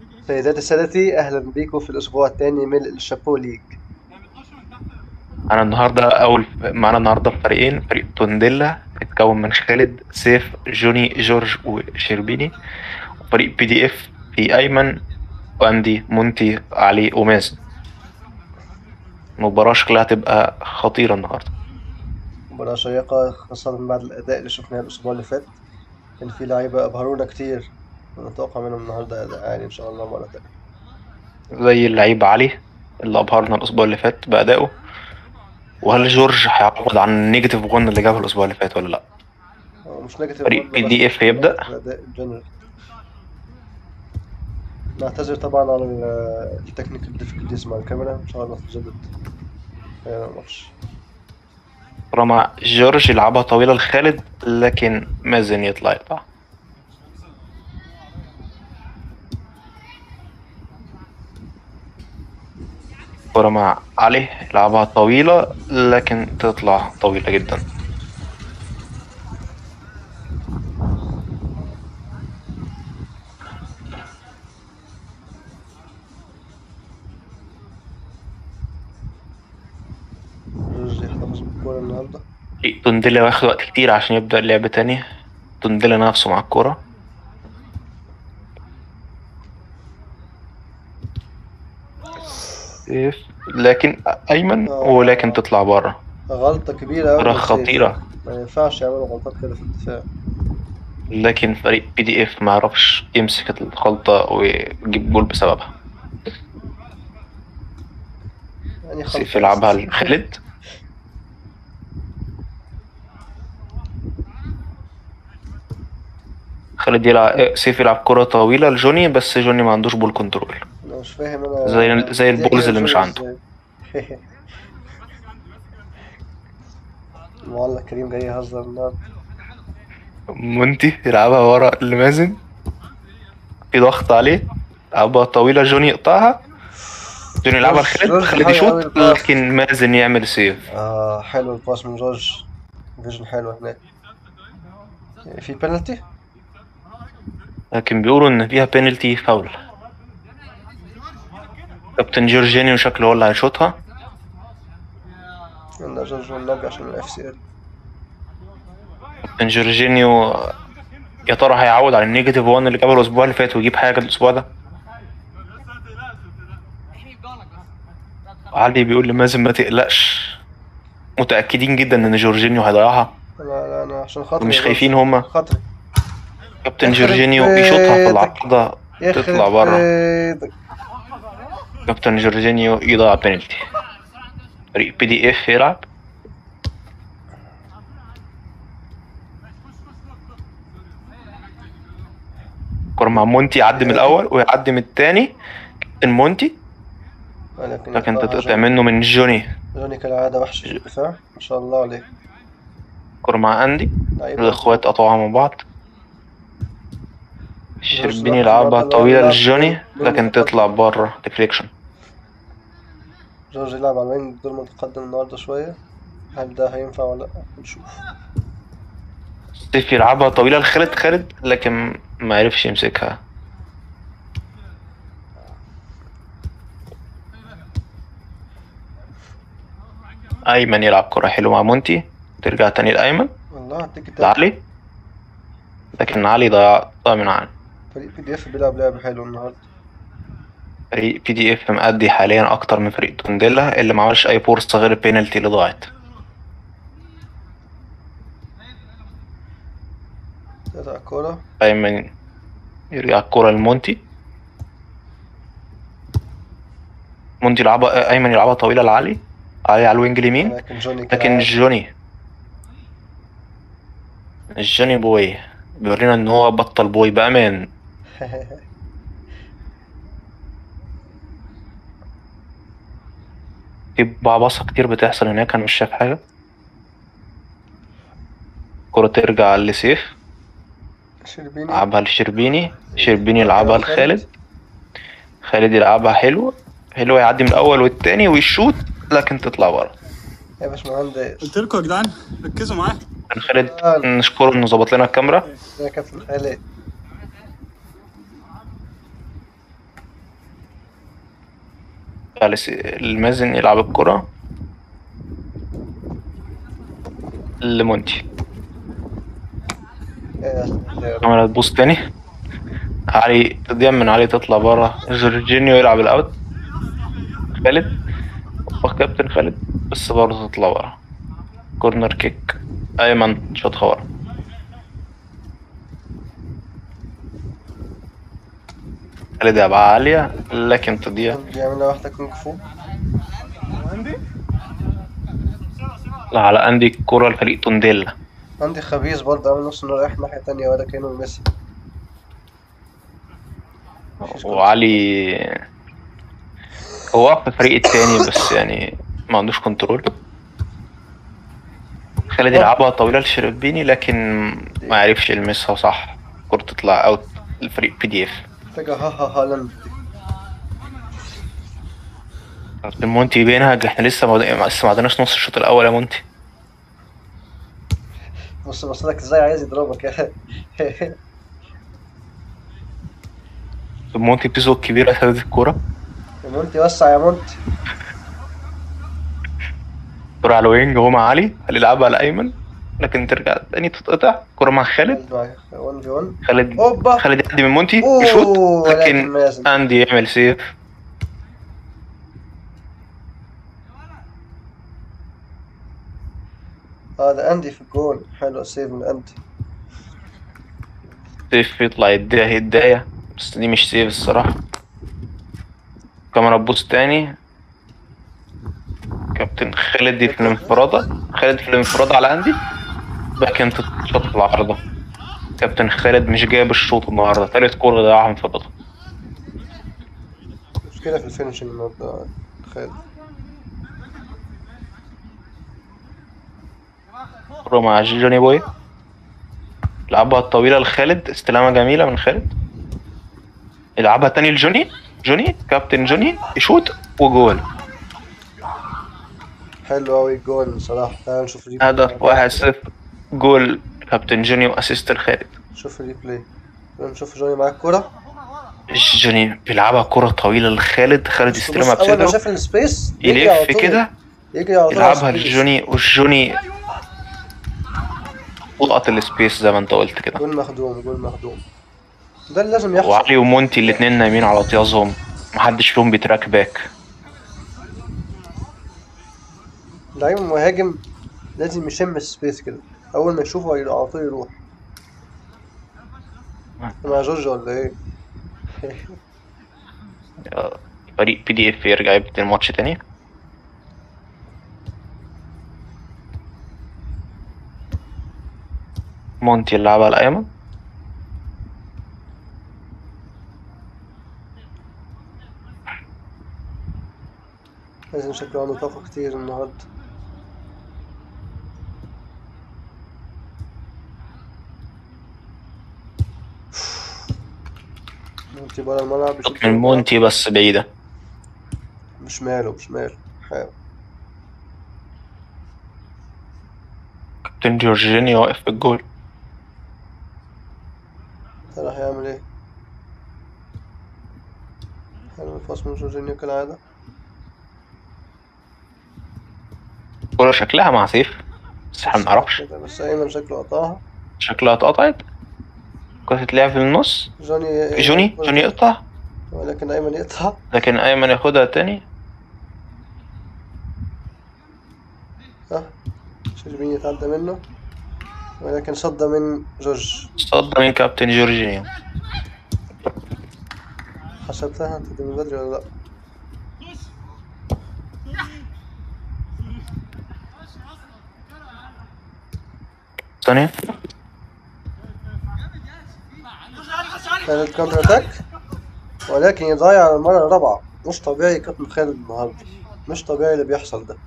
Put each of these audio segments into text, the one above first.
سيداتي سادتي اهلا بيكم في الاسبوع الثاني من الشابو ليج أنا النهاردة أول معانا النهاردة فريقين فريق تونديلا اتكون من خالد سيف جوني جورج وشربيني وفريق بي دي اف في أيمن وأندي مونتي علي ومازن المباراة شكلها هتبقى خطيرة النهاردة مباراة شيقة خاصة من بعد الأداء اللي شفناه الأسبوع اللي فات كان في لعيبة أبهرونا كتير نتوقع منهم النهاردة أداء عالي إن شاء الله مرة تانية زي اللعيب علي اللي أبهرنا الأسبوع اللي فات بأدائه وهل جورج هيعوض عن النيجاتيف جون اللي جابه الأسبوع اللي فات ولا لأ؟ هو مش نيجاتيف فريق برضه، PDF بس يبدأ. الأداء الجنرال نعتذر طبعا على التكنيكال ديفيكولتيز مع الكاميرا إن شاء الله تتجدد في الماتش كرة مع جورج يلعبها طويلة لخالد لكن مازن يطلع يقطع كرة مع علي يلعبها طويلة لكن تطلع طويلة جدا جورج يحتفظ بالكورة النهاردة تونديلا واخد وقت كتير عشان يبدأ اللعب تاني تونديلا نفسه مع الكرة سيف لكن أيمن ولكن تطلع بره غلطة كبيرة أوي كرة من سيف. خطيرة ما ينفعش يعملوا غلطات كده في الدفاع لكن فريق بي دي اف ما عرفش يمسك الخلطة ويجيب جول بسببها يعني سيف خلطة يلعبها بس. لخالد خالد يلعب سيف يلعب كرة طويلة لجوني بس جوني ما عندوش بول كنترول انا مش فاهم انا زي- زي دي البولز كده اللي مش شغل عنده. ازاي. المعلق كريم جاي يهزر النهارده مونتي يلعبها ورا لمازن في ضغط عليه يلعبها طويلة جوني يقطعها جوني يلعبها جورج- لخالد جورج خالد حاول يعمل يشوط باس. لكن مازن يعمل سيف اه حلو الباس من جورج فيجن حلو هناك يعني في بينالتي لكن بيقولوا ان فيها بينالتي فاول كابتن جورجينيو شكله هو اللي هيشوطها عندنا جورج والنبي عشان الاف سي ال كابتن جورجينيو يا ترى هيعود على النيجاتيف 1 اللي جابه الاسبوع اللي فات ويجيب حاجه الاسبوع ده علي بيقول لمازن ما تقلقش متاكدين جدا ان جورجينيو هيضيعها لا لا انا عشان خاطري ومش يا خايفين جورج. هما خاطري كابتن يخرب جورجينيو بيشوطها في بيتك. العارضه يخرب تطلع بره بيتك. كابتن جورجينيو يضيع بينالتي فريق بي دي اف يلعب كرة مع مونتي يعدي من الاول ويعدي من التاني كابتن مونتي ولكن لكن يقطعها تتقطع جوني. منه من جوني جوني كالعادة وحش في الدفاع ما شاء الله عليه كرة مع اندي لعيب الاخوات قطعوها من بعض الشربيني راح يلعبها يلعب- طويلة يلعب لجوني دور لكن متقدم. تطلع بره ديفليكشن جورج يلعب على الوينج دور متقدم النهارده شوية هل ده هينفع ولا لأ نشوف سيف يلعبها طويلة لخالد خالد لكن ما عرفش يمسكها أيمن يلعب كرة حلوة مع مونتي ترجع تاني لأيمن والله هديك التالت لعلي لكن علي ضيع ضيع من عن فريق بي دي اف بيلعب لعب حلو النهارده فريق بي دي اف مأدي حاليا أكتر من فريق تونديلا اللي ما عملش أي فرصة غير البينالتي اللي ضاعت تقطع الكورة أيمن يرجع الكرة لمونتي مونتي يلعبها أيمن يلعبها طويلة لعلي علي على الوينج اليمين لكن جوني لكن كالعادة جوني جوني بوي بيورينا ان هو بطل بوي بامان في بعبصة كتير بتحصل هناك انا مش شايف حاجة كرة ترجع لسيف شربيني يلعبها لشربيني شربيني يلعبها لخالد خالد يلعبها حلو حلو يعدي من الاول والتاني ويشوط لكن تطلع بره يا باشمهندس قلت لكم يا جدعان ركزوا معايا كان خالد نشكره انه ظبط لنا الكاميرا يا كابتن خالد يرجع لس- المازن يلعب الكرة لمونتي إيه، عملت بوست تاني علي تضيع من علي تطلع بره جورجينيو يلعب الاوت خالد وكابتن خالد بس برضه تطلع بره كورنر كيك ايمن شاطها ورا خالد يلعبها عالية لكن تضيع بيعملها واحدة كونغ فو لا على عندي كرة لفريق تونديلا عندي خبيث برضه عامل نص انه رايح ناحية تانية ولا كأنه ميسي وعلي هو في الفريق التاني بس يعني ما عندوش كنترول خالد يلعبها طويلة لشربيني لكن ما عرفش يلمسها صح الكرة تطلع اوت الفريق بي دي اف محتاجة ها ها هالاند دي مونتي بينهج احنا لسه ما لسه ما عدناش نص الشوط الاول يا مونتي بص بص لك ازاي عايز يضربك يا مونتي بتزق كبيرة خدت الكرة يا مونتي وسع يا مونتي كرة على الوينج هو مع علي علي يلعبها على ايمن لكن ترجع تاني تتقطع كرة مع خالد خالد معاك 1 في 1 خالد هوبا خالد يعدي من مونتي يشوط اوه لكن لكن مازن اندي يعمل سيف اه ده اندي في الجول حلو سيف من اندي سيف يطلع يديها هداية بس دي مش سيف الصراحة كاميرا بوست تاني كابتن خالد دي في الانفرادة خالد في الانفرادة على عندي لكن تتشط في العارضة كابتن خالد مش جايب الشوط النهاردة تالت كورة ضيعها انفرادة مشكلة في الفينشنج النهارده خالد كورة مع جوني بوي لعبها الطويلة لخالد استلامة جميلة من خالد يلعبها تاني لجوني جوني كابتن جوني يشوط وجول حلو اوي الجول صراحة تعال نشوف الريبلاي هدف واحد صفر جول كابتن جوني واسيست لخالد شوف الريبلاي تعال نشوف جوني معاك كورة جوني بيلعبها كرة طويلة لخالد خالد بص يستلمها بص اول ما بصدره شاف السبيس يجري على يلف طول. كده يجري على طول يلعبها على السبيس. لجوني والجوني لقط السبيس زي ما انت قلت كده جول مخدوم جول مخدوم ده اللي لازم يحصل وعلي ومونتي الاتنين نايمين على طيازهم محدش فيهم بيتراك باك اللعيب المهاجم لازم يشم السبيس كده اول ما يشوفه هي- على طول يروح مع جورج ولا ايه فريق بي دي اف يرجع يبتدي الماتش تاني مونتي اللعبة على الأيمن لازم شكله عنده طاقة كتير النهاردة مونتي برا الملعب يشوط من مونتي بس بعيدة بشماله بشماله حاول كابتن جورجيني واقف في الجول ده راح يعمل ايه حلو الباس من جورجينيو كالعادة الكورة شكلها مع سيف بس احنا منعرفش كده بس أيمن شكله قطعها شكلها اتقطعت كرة تتلعب في النص جوني جوني جوني يقطع ولكن أيمن يقطع لكن أيمن ياخدها تاني ها شربين يتعدى منه ولكن صد من جورج صد من كابتن جورجينيو حسبتها انت دي من بدري ولا لا ثانية كانت كونتر اتاك ولكن يضيع على المرة الرابعة مش طبيعي كابتن خالد النهاردة مش طبيعي اللي بيحصل ده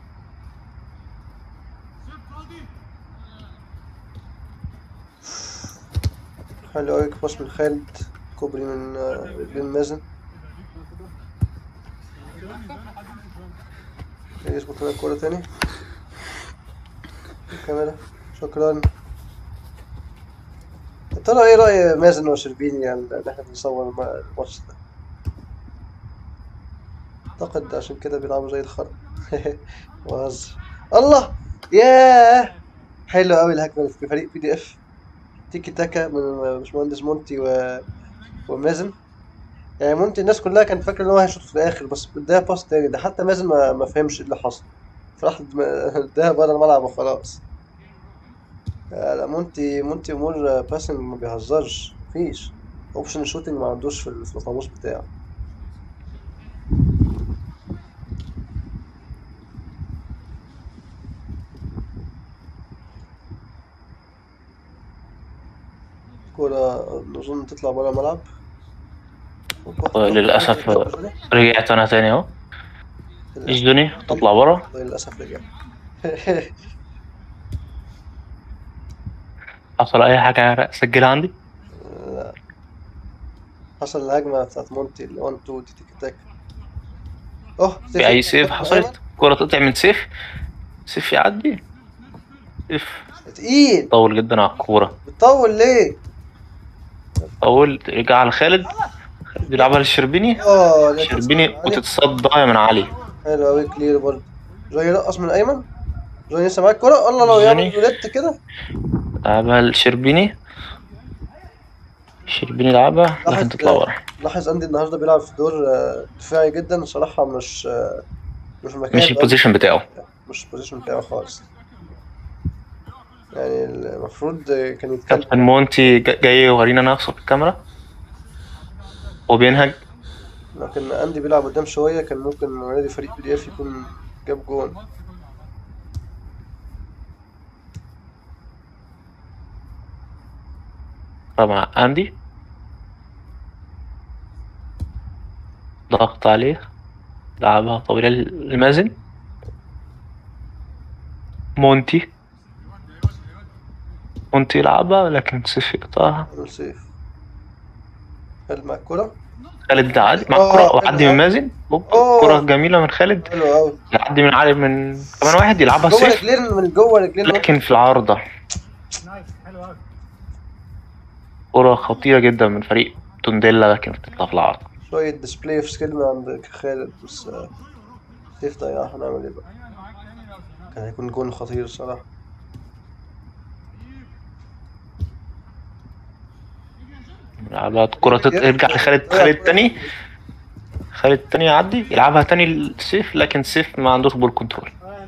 حلو أوي باص من خالد كوبري من آه، بن مازن يظبط لنا الكورة تاني الكاميرا شكرا يا ترى ايه رأي مازن وشربيني يعني ان احنا بنصور الم- الماتش ده اعتقد عشان كده بيلعبوا زي الخرا بهزر الله ياه حلو قوي الهجمه في فريق بي دي اف تيكي تاكا من باشمهندس مونتي و... ومازن يعني مونتي الناس كلها كانت فاكره ان هو هيشوط في الاخر بس اداها باس تاني ده حتى مازن ما, ما فهمش ايه اللي حصل فراح دم- اداها بره الملعب وخلاص لا لا، مونتي مونتي امور باسنج ما بيهزرش مفيش اوبشن شوتنج ما عندوش في ال- في القاموس بتاعه كورة نظن تطلع برا الملعب هوبا. للأسف جوني. رجعت أنا تاني أهو للأسف جوني تطلع برا للأسف رجع حصل أي حاجة سجلها عندي لا. حصل الهجمة بتاعت مونتي ال 1 2 دي تيك تاك اوه في أي سيف حصلت كرة تقطع من سيف سيف يعدي سيف تقيل طول جدا على الكورة بتطول ليه؟ طول رجع على خالد خالد بيلعبها للشربيني اه لا شربيني تتصل عليه. وتتصدى من علي حلو أوي كلير برضه جاي يرقص من أيمن جاي لسه معاك كورة الله لو يعمل جوني. روليت كده لعبها لشربيني شربيني لعبها لكن لاحظ- تطلع ورا لاحظ أندي النهاردة بيلعب في دور آه، دفاعي جدا الصراحة مش آه، مش مكان مش البوزيشن بتاعه مش البوزيشن بتاعه خالص يعني المفروض كان يتكلم كابتن مونتي جا- جاي يورينا نفسه في الكاميرا وبينهج لكن أندي بيلعب قدام شوية كان ممكن اوريدي فريق بي دي اف يكون جاب جون مع أندي ضغط عليه لعبها طويلة لمازن مونتي مونتي يلعبها لكن سيف يقطعها عمل سيف هل مع الكرة؟ خالد ده عادي مع آه، الكرة وعدي حلو. من مازن هوب، أوه. كرة جميلة من خالد حلو أوي يعدي من علي من كمان واحد يلعبها جوه سيف رجلين من جوه رجلين لكن في العارضة كرة خطيرة جدا من فريق تونديلا لكن بتطلع في العارضة شوية ديسبلاي في سكيل من عند خالد بس آه، سيف ضيعها هنعمل ايه بقى كان هيكون جون خطير الصراحة يلعبها كرة ترجع لخالد خالد تاني خالد تاني يعدي يلعبها تاني لسيف لكن سيف ما عندوش بول كنترول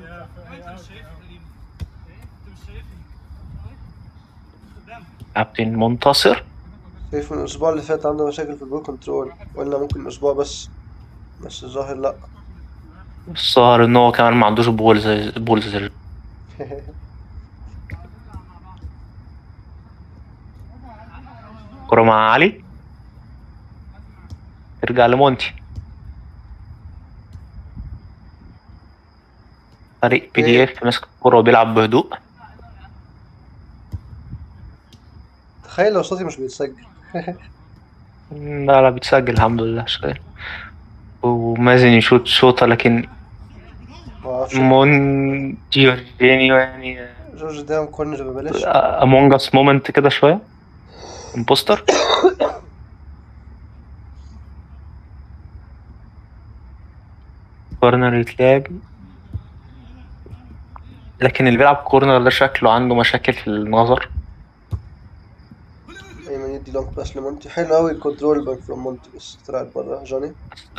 كابتن منتصر سيف من الأسبوع اللي فات عنده مشاكل في البول كنترول قلنا ممكن أسبوع بس بس الظاهر لأ الظاهر ان هو كمان ما عندوش بول زي بول زي كرة مع علي ترجع لمونتي فريق بي دي اف ماسك الكرة وبيلعب بهدوء تخيل لو صوتي مش بيتسجل لا لا بتسجل الحمد لله شغال ومازن يشوط شوطة لكن معرفش مون جيورجينيو يعني جورج ده كورنر ببلاش امونج اس مومنت كده شوية امبوستر كورنر يتلعب لكن اللي بيلعب كورنر ده شكله عنده مشاكل في النظر ايمن يدي لونج باس لمونتي حلو أوي الكنترول باك فروم مونتي بس طلعت برا جوني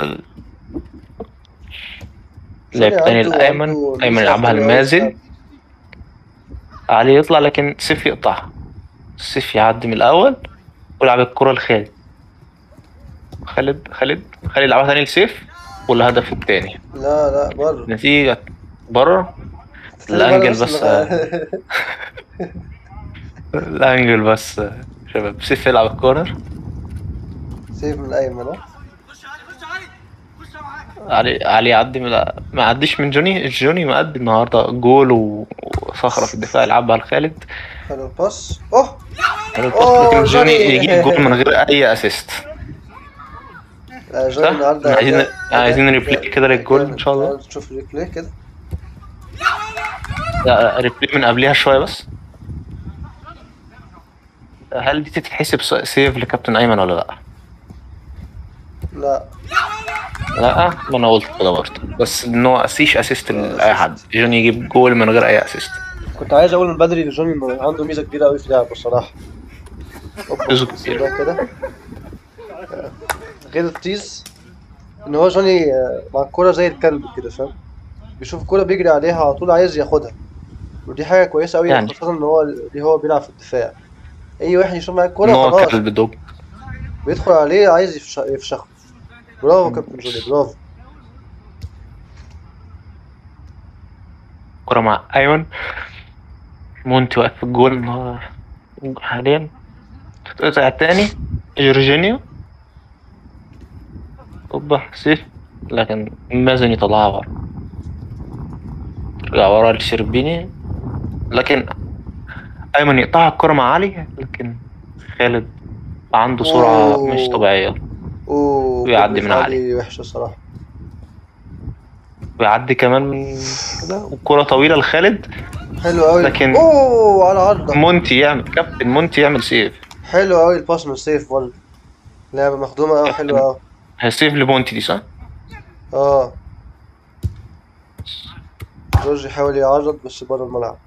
لعب جوني تاني عنده- الأيمن عنده أيمن ميزة يلعبها حلوة أوي لمازن علي يطلع لكن سيف يقطعها سيف يعدي من الأول ويلعب الكرة لخالد خالد خالد خالد يلعبها تاني لسيف والهدف التاني لا لا برا نتيجة بره تخلي برا الأنجل بس بس اللي- الأنجل بس شباب سيف يلعب الكورنر سيف من أيمن ها علي علي يعدي من ما عديش من جوني جوني مأدي النهارده جول و- وصخرة في الدفاع يلعبها لخالد حلو الباس اوه حلو الباص، أوه، لكن جوني جوني. يجيب جول من غير أي أسيست آه، جوني صح؟ النهارده عايزين- أداء- عايزين أداء- ريبلاي كده للجول إن شاء الله. تعال نشوف الريبلاي كده لا ريبلاي من قبلها شوية بس هل دي تتحسب س- سيف لكابتن أيمن ولا لأ؟ لا لا ما انا قلت كده برضه بس ان هو اسيش اسيست لاي حد جوني يجيب جول من غير اي اسيست كنت عايز اقول من بدري ان جوني إنه عنده ميزه كبيره قوي في اللعب الصراحه أوبا، ميزة كبيرة. ده كده آه، غير التيز ان هو جوني آه، مع الكوره زي الكلب كده فاهم بيشوف الكوره بيجري عليها على طول عايز ياخدها ودي حاجه كويسه قوي يعني. خاصه ان هو اللي هو بيلعب في الدفاع اي واحد يشوف معاه ان الكوره هو خلاص كلب دوج بيدخل عليه عايز يفش- يفشخه برافو كابتن جوني برافو كرة مع ايمن مونتي واقف في الجول ان هو حاليا تتقطع التاني جورجينيو اوبا سيف لكن مازن يطلعها ورا ترجع ورا لشربيني لكن ايمن يقطع الكرة مع علي لكن خالد عنده سرعة أوه. مش طبيعية اوه ويعدي كوبري من في علي. وحشه الصراحه ويعدي كمان من كده والكرة طويلة لخالد حلو قوي لكن- اوه على عرضه مونتي يعمل كابتن مونتي يعمل سيف حلو قوي الباس من سيف برضه لعبه مخدومه قوي حلوه قوي هي سيف لمونتي دي صح؟ اه جورج يحاول يعرض بس بره الملعب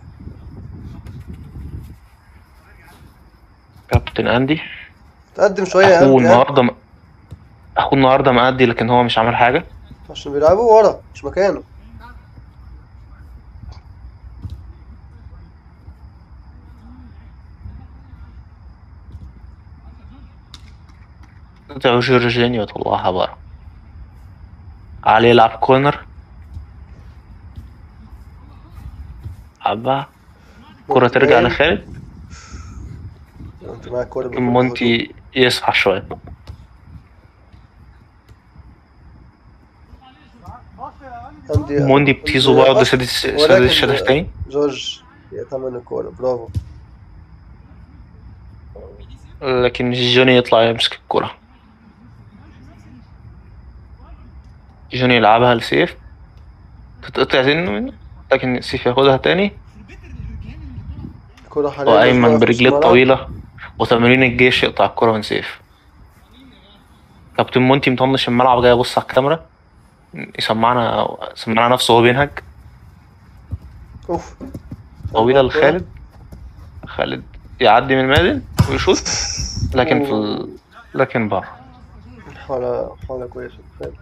كابتن اندي تقدم شويه يا اخوه أندي، ها؟ النهارده م... اخوه النهارده مأدي لكن هو مش عامل حاجه عشان بيلعبوا ورا مش مكانه ده جورجينيو طلعها بره علي يلعب كورنر عبا كرة ترجع لخالد انت معاك كوره لكن مونتي يصحى شوية أندي موندي بتيزو أندي- بعض سادس سادس ولكن الشرف تاني جورج يأتمن الكوره برافو لكن جوني يطلع يمسك الكرة جوني يلعبها لسيف تتقطع سنه منه لكن سيف ياخدها تاني الكوره حاليا وأيمن مزنوقة في برجليه الملعب. الطويلة وتمرين الجيش يقطع الكرة من سيف كابتن مونتي مطنش الملعب جاي يبص على الكاميرا يسمعنا سمعنا نفسه وهو بينهج اوف طويلة لخالد خالد يعدي من مازن ويشوط لكن في ال... لكن بره حالة حالة كويسة خالد.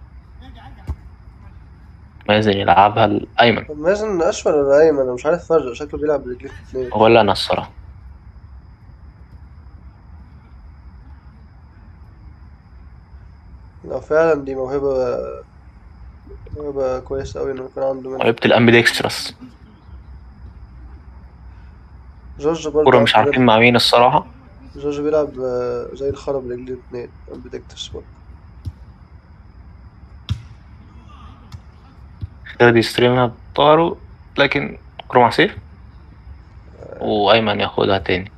مازن يلعبها لأيمن طب مازن أشول ولا أيمن أنا مش عارف فرق شكله بيلعب برجليه الاتنين ولا أنا الصراحة لا فعلا دي موهبة موهبة كويسة أوي إنه يكون عنده منها لعبت الأمبيدكسترس جورج برضه كورة مش عارفين مع مين الصراحة جورج بيلعب آه، زي الخرا برجليه الاتنين امبيدكتس برضه خالد يستلمها بطاره لكن كورة مع سيف وأيمن ياخدها تاني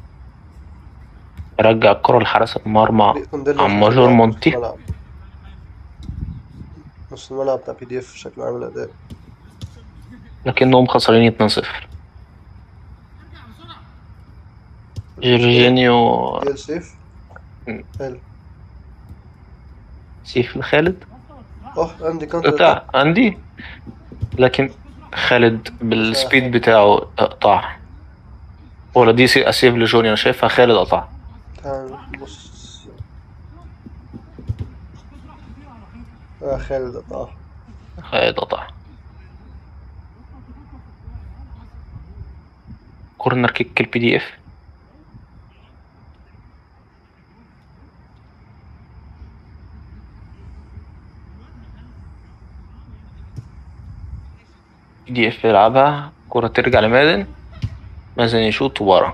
يرجع الكرة لحارس المرمى فريق كونديلا عم في ماجور نص مونتي. الملعب. نص الملعب بتاع بي دي اف شكله عامل أداء لكنهم خسرانين 2-0 جورجينيو ديال سيف مم. حلو سيف لخالد اه عندي كونتر بتاع عندي لكن خالد بالسبيد بتاعه قطع ولا دي سي- اسيف لجوني انا شايفها خالد قطع تعال بص اه خالد قطع خالد قطع كورنر كيك البي دي اف بي دي اف يلعبها كرة ترجع لمازن مازن يشوط وبره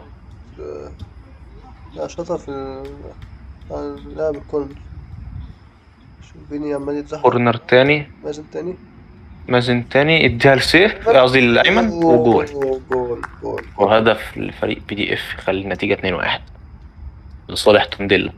لا شاطر في ال- على اللعب الكورنر شوف بيني عمال يتزحلق كورنر تاني مازن تاني مازن تاني اديها لسيف قصدي لأيمن وجول أوه، جول جول وهدف لفريق بي دي اف يخلي النتيجة 2-1 لصالح تونديلا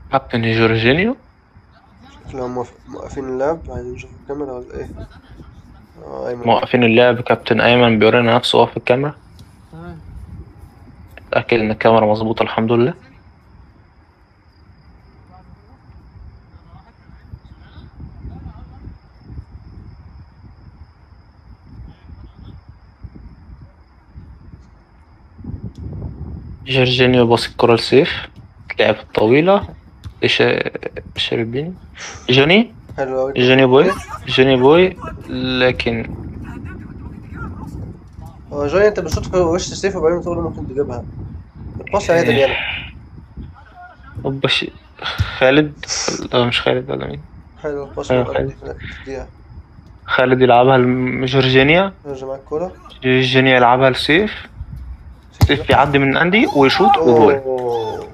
كابتن جورجينيو شكلهم موف- موقفين اللعب عايزين نشوف الكاميرا ولا ايه اه ايمن موقفين اللعب كابتن ايمن بيورينا نفسه هو في الكاميرا تمام. اتاكد ان الكاميرا مظبوطه الحمد لله جورجينيو باص الكرة لسيف لعب الطويلة إيش شربيني جوني حلو اوي جوني بوي جوني بوي لكن هو جاي انت بتشوط في وش سيف وبعدين تقول له ممكن تجيبها الباص عادل يعني بش... خالد لا مش خالد ولا مين حلو الباص ايوه، مؤدي في الدقيقة خالد يلعبها لجورجينيا نرجع معاك الكورة جورجينيا يلعبها لسيف سيف يعدي من عندي ويشوط وجول اوه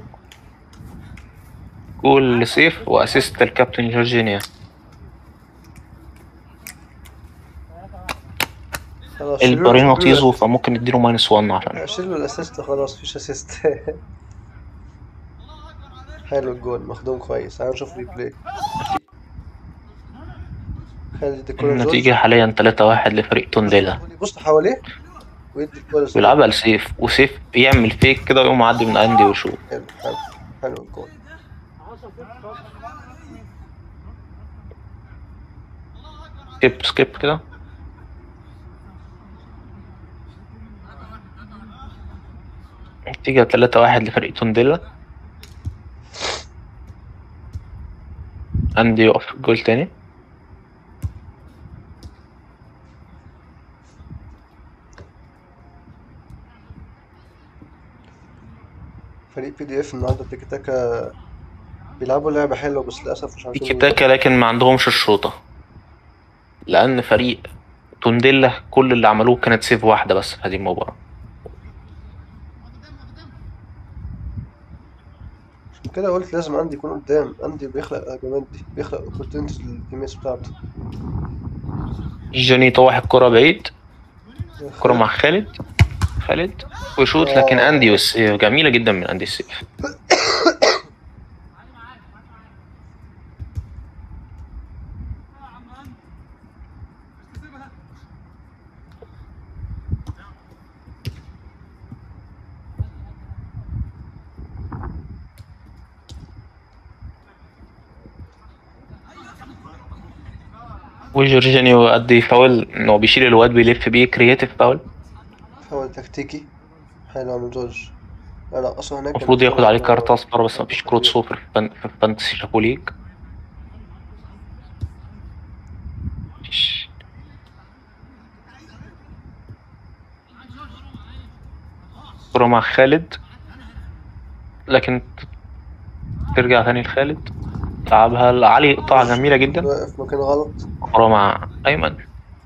جول لسيف واسيست الكابتن جورجينيا خلاص شيلوا- البارينا شيلوا- طيزو فممكن نديله ماينس 1 عشان شيلوا الاسيست خلاص مفيش اسيست حلو الجول مخدوم كويس تعالوا نشوف ريبلاي خالد الكورة النتيجة حاليا 3-1 لفريق تونديلا بص حواليه ويدي الكورة لسيف. ويلعبها لسيف وسيف يعمل فيك كده ويقوم معدي من عندي ويشوط حلو حلو حلو الجول سكيب سكيب كده نتيجة 3-1 لفريق تونديلا عندي يقف جول تاني فريق بي دي اف النهارده تيكي تاكا بيلعبوا لعبة حلوة بس للأسف مش عارفين تيكي تاكا لكن ما عندهمش الشوطة لأن فريق تونديلا كل اللي عملوه كانت سيف واحدة بس في هذه المباراة عشان كده قلت لازم عندي يكون قدام عندي بيخلق هجمات دي بيخلق اوبورتونيتيز للتيميتس بتاعته جوني طوح الكرة بعيد كرة مع خالد خالد ويشوط لكن آه. أندي بس جميلة جدا من أندي السيف وجورجينيو أدي فاول إنه بيشيل الواد بيلف بيه كرياتيف فاول فاول تكتيكي حلو من جورج لا لا اصلا هناك المفروض ياخد عليه كارت أصفر بس مفيش كروت صفر في فان- في فانتسي شابو ليج مفيش. كرة مع خالد لكن ت- ترجع تاني لخالد لعبها لعلي قطعة جميلة جدا واقف مكان غلط كرة مع أيمن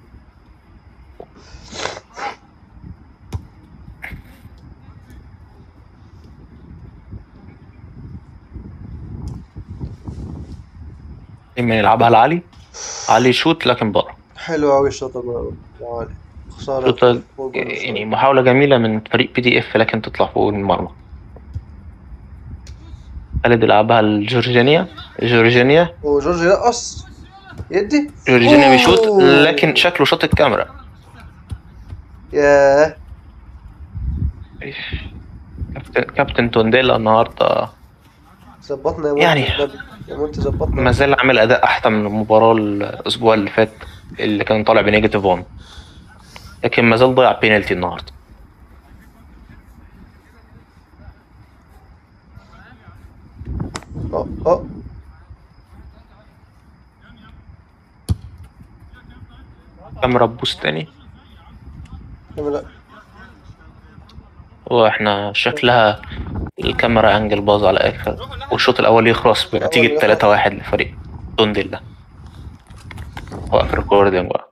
أيمن يلعبها لعلي علي يشوت لكن بره حلو قوي الشوطة بقى يا علي خسارة شوطة فوق جول يعني محاولة جميلة من فريق بي دي اف لكن تطلع فوق المرمى خالد يلعبها لجورجينيا جورجينيا وجورج يرقص يدي جورجينيا أوه. بيشوت لكن شكله شاط الكاميرا ياه كابتن كابتن تونديلا النهارده ظبطنا يا مونتي يعني. النبي. يا مونتي ظبطنا ما زال عامل اداء احسن من المباراه الاسبوع اللي فات اللي كان طالع بنيجاتيف 1 لكن ما زال ضيع بينالتي النهارده اه اه كاميرا بوست تاني لا واحنا شكلها الكاميرا انجل باظ على اخر والشوط الاول يخلص بنتيجه 3-1 لفريق تونديلا وقف ريكوردينج بقى